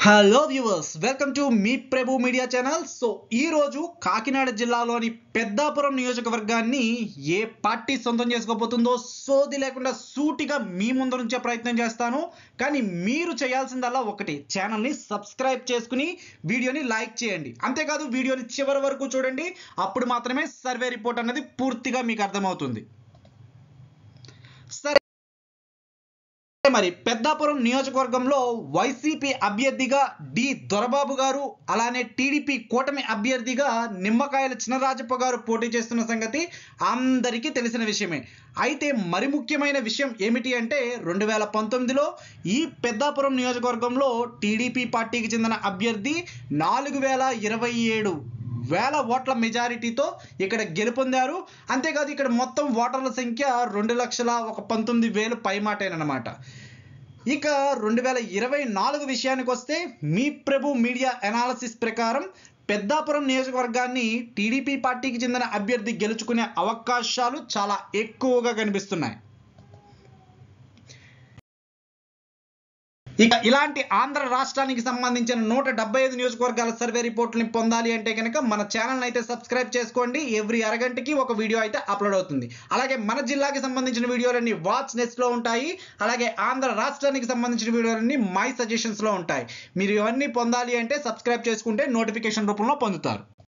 hello viewers welcome to మీ Prabhu media channel so ఈ రోజు కాకినాడ జిల్లాలోని పెద్దాపురం నియోజకవర్గాన్ని ఏ పార్టీ సొంతం చేసుకోబోతుందో సోది లేకుండా సూటిగా మీ ముందు నుంచే ప్రయత్నం చేస్తాను కానీ మీరు చేయాల్సిందల్లా ఒకటి ఛానల్ని సబ్స్క్రైబ్ చేసుకుని వీడియోని లైక్ చేయండి అంతేకాదు వీడియోని చివరి వరకు చూడండి అప్పుడు మాత్రమే సర్వే రిపోర్ట్ అనేది పూర్తిగా మీకు అర్థమవుతుంది సరే మరి పెద్దాపురం నియోజకవర్గంలో వైసీపీ అభ్యర్థిగా డి దొరబాబు గారు అలానే టీడీపీ కూటమి అభ్యర్థిగా నిమ్మకాయల చినరాజప్ప గారు పోటీ చేస్తున్న సంగతి అందరికీ తెలిసిన విషయమే అయితే మరి ముఖ్యమైన విషయం ఏమిటి అంటే రెండు వేల పంతొమ్మిదిలో ఈ పెద్దాపురం నియోజకవర్గంలో టీడీపీ పార్టీకి చెందిన అభ్యర్థి నాలుగు వేల ఇరవై ఏడు వేల ఓట్ల మెజారిటీతో ఇక్కడ గెలుపొందారు అంతేకాదు ఇక్కడ మొత్తం ఓటర్ల సంఖ్య రెండు లక్షల ఒక పంతొమ్మిది వేలు పైమాటేనమాట ఇక రెండు వేల ఇరవై నాలుగు విషయానికి వస్తే మీ ప్రభు మీడియా అనాలసిస్ ప్రకారం పెద్దాపురం నియోజకవర్గాన్ని టీడీపీ పార్టీకి చెందిన అభ్యర్థి గెలుచుకునే అవకాశాలు చాలా ఎక్కువగా కనిపిస్తున్నాయి ఇక ఇలాంటి ఆంధ్ర రాష్ట్రానికి సంబంధించిన నూట డెబ్బై ఐదు నియోజకవర్గాల సర్వే రిపోర్ట్ని పొందాలి అంటే కనుక మన ఛానల్ అయితే సబ్స్క్రైబ్ చేసుకోండి ఎవ్రీ అరగంటకి ఒక వీడియో అయితే అప్లోడ్ అవుతుంది అలాగే మన జిల్లాకి సంబంధించిన వీడియోలన్నీ వాచ్ నెస్ట్లో ఉంటాయి అలాగే ఆంధ్ర రాష్ట్రానికి సంబంధించిన వీడియోలన్నీ మై సజెషన్స్లో ఉంటాయి మీరు ఇవన్నీ పొందాలి అంటే సబ్స్క్రైబ్ చేసుకుంటే నోటిఫికేషన్ రూపంలో పొందుతారు